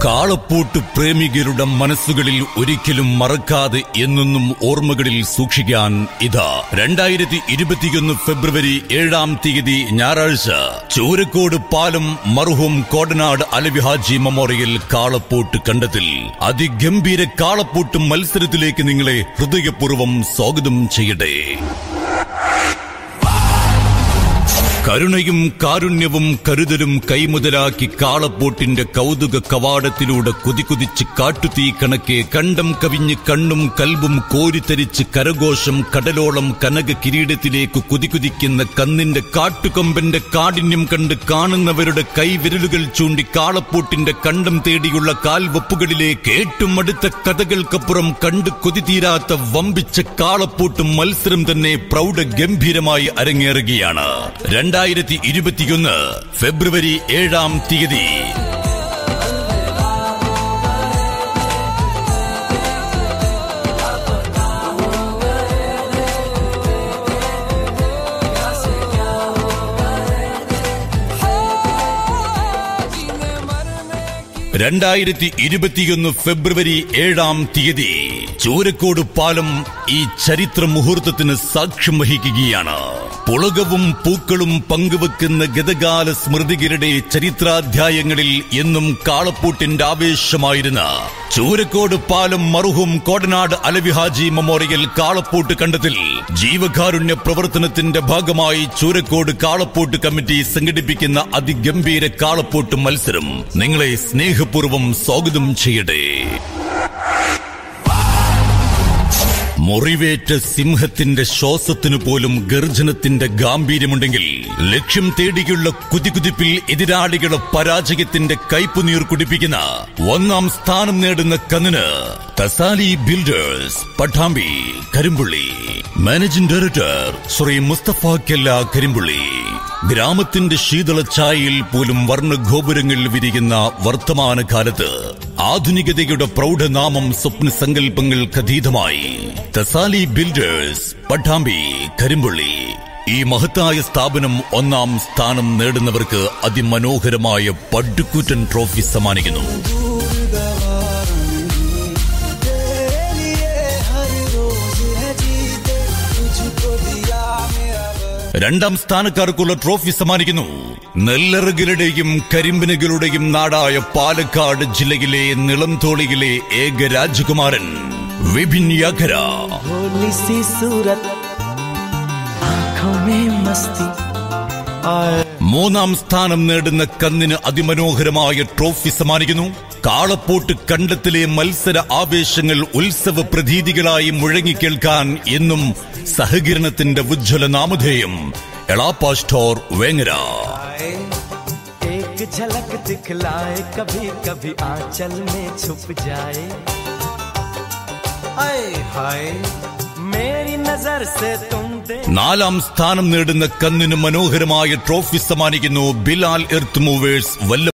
കാളപ്പൂട്ട് പ്രേമികരുടെ മനസ്സുകളിൽ ഒരിക്കലും മറക്കാതെ എന്നെന്നും ഓർമ്മകളിൽ സൂക്ഷിക്കാൻ ഇതാ രണ്ടായിരത്തി ഇരുപത്തിയൊന്ന് ഫെബ്രുവരി ഏഴാം തീയതി ഞായറാഴ്ച ചൂരക്കോട് പാലം മർഹൂം കോടനാട് അലവിഹാജി മെമ്മോറിയൽ കാളപ്പൂട്ട് കണ്ടത്തിൽ അതിഗംഭീര കാളപ്പൂട്ട് മത്സരത്തിലേക്ക് നിങ്ങളെ ഹൃദയപൂർവ്വം സ്വാഗതം ചെയ്യട്ടെ കരുണയും കാരുണ്യവും കരുതലും കൈമുതലാക്കി കാളപ്പോട്ടിന്റെ കൗതുക കവാടത്തിലൂടെ കുതികുതിച്ച് കാട്ടുതീ കണക്കെ കണ്ടം കവിഞ്ഞ് കണ്ണും കൽബും കോരിത്തരിച്ച് കരഘോഷം കടലോളം കനക കിരീടത്തിലേക്ക് കുതികുതിക്കുന്ന കന്നിന്റെ കാട്ടുകൊമ്പന്റെ കാഠിന്യം കണ്ട് കാണുന്നവരുടെ കൈവിരലുകൾ ചൂണ്ടി കാളപ്പൂട്ടിന്റെ കണ്ടം തേടിയുള്ള കാൽവപ്പുകളിലേക്ക് ഏറ്റവും അടുത്ത കഥകൾക്കപ്പുറം കണ്ടു കൊതിതീരാത്ത വമ്പിച്ച കാളപ്പൂട്ട് മത്സരം തന്നെ പ്രൗഢ ഗംഭീരമായി അരങ്ങേറുകയാണ് രണ്ടായിരത്തി ഇരുപത്തിയൊന്ന് ഫെബ്രുവരി ഏഴാം തീയതി രണ്ടായിരത്തി ഇരുപത്തിയൊന്ന് ഫെബ്രുവരി ഏഴാം തീയതി ചൂരക്കോട് പാലം ഈ ചരിത്ര മുഹൂർത്തത്തിന് സാക്ഷ്യം വഹിക്കുകയാണ് പുളകവും പൂക്കളും പങ്കുവെക്കുന്ന ഗതകാല സ്മൃതികളുടെ ചരിത്രാധ്യായങ്ങളിൽ എന്നും കാളപ്പൂട്ടിന്റെ ആവേശമായിരുന്ന ചൂരക്കോട് പാലം മറുഹും കോടനാട് അലവിഹാജി മെമ്മോറിയൽ കാളപ്പൂട്ട് കണ്ടത്തിൽ ജീവകാരുണ്യ പ്രവർത്തനത്തിന്റെ ഭാഗമായി ചൂരക്കോട് കാളപ്പൂട്ട് കമ്മിറ്റി സംഘടിപ്പിക്കുന്ന അതിഗംഭീര കാളപ്പൂട്ട് മത്സരം നിങ്ങളെ സ്നേഹപൂർവ്വം സ്വാഗതം ചെയ്യട്ടെ മുറിവേറ്റ സിംഹത്തിന്റെ ശ്വാസത്തിനു പോലും ഗർജനത്തിന്റെ ഗാംഭീര്യമുണ്ടെങ്കിൽ ലക്ഷ്യം തേടിയുള്ള കുതികുതിപ്പിൽ എതിരാളികളെ പരാജയത്തിന്റെ കയ്പുനീർ കുടിപ്പിക്കുന്ന ഒന്നാം സ്ഥാനം നേടുന്ന കന്നിന് Thasali builders Pattambi Karimpulli managing director Shri Mustafa കെല്ല കരിമ്പുള്ളി ഗ്രാമത്തിന്റെ ശീതള ഛായയിൽ പോലും വർണ്ണഗോപുരങ്ങൾ വിരിയുന്ന വർത്തമാനകാലത്ത് ആധുനികതയുടെ പ്രൗഢനാമം സ്വപ്ന സങ്കല്പങ്ങൾക്കതീതമായി തസാലി ബിൽഡേഴ്സ് പട്ടാമ്പി കരിമ്പുള്ളി ഈ മഹത്തായ സ്ഥാപനം ഒന്നാം സ്ഥാനം നേടുന്നവർക്ക് അതിമനോഹരമായ പട്ടുകൂറ്റൻ ട്രോഫി സമ്മാനിക്കുന്നു तेरे लिए हर रोज है जीते तुझको दिया मेरा वतन। രണ്ടാം സ്ഥാനക്കാർക്കുള്ള ട്രോഫി സമ്മാനിക്കുന്നു നെല്ലറുകളുടെയും കരിമ്പിനുകളുടെയും നാടായ പാലക്കാട് ജില്ലയിലെ നിളംതോളിയിലെ ഏക രാജകുമാരൻ വിപിൻ യാഖര भोली सी सूरत आंखों में मस्ती और മൂന്നാം സ്ഥാനം നേടുന്ന കന്നിന് അതിമനോഹരമായ ട്രോഫി സമ്മാനിക്കുന്നു കാളപ്പോട്ട് കണ്ടത്തിലെ മത്സര ആവേശങ്ങൾ ഉത്സവ പ്രതീതികളായി മുഴങ്ങിക്കേൾക്കാൻ എന്നും സഹകരണത്തിന്റെ ഉജ്ജ്വല നാമധേയം എളാപ്പ സ്റ്റോർ വേങ്ങര आए एक झलक दिखलाए कभी कभी आंचल में छुप जाए आए हाय मेरी नजर से तुम दे നാലാം സ്ഥാനം നേടുന്ന കന്നിന് മനോഹരമായ ട്രോഫി സമ്മാനിക്കുന്നു ബിലാൽ എർത്ത് മൂവേഴ്സ് വല്ല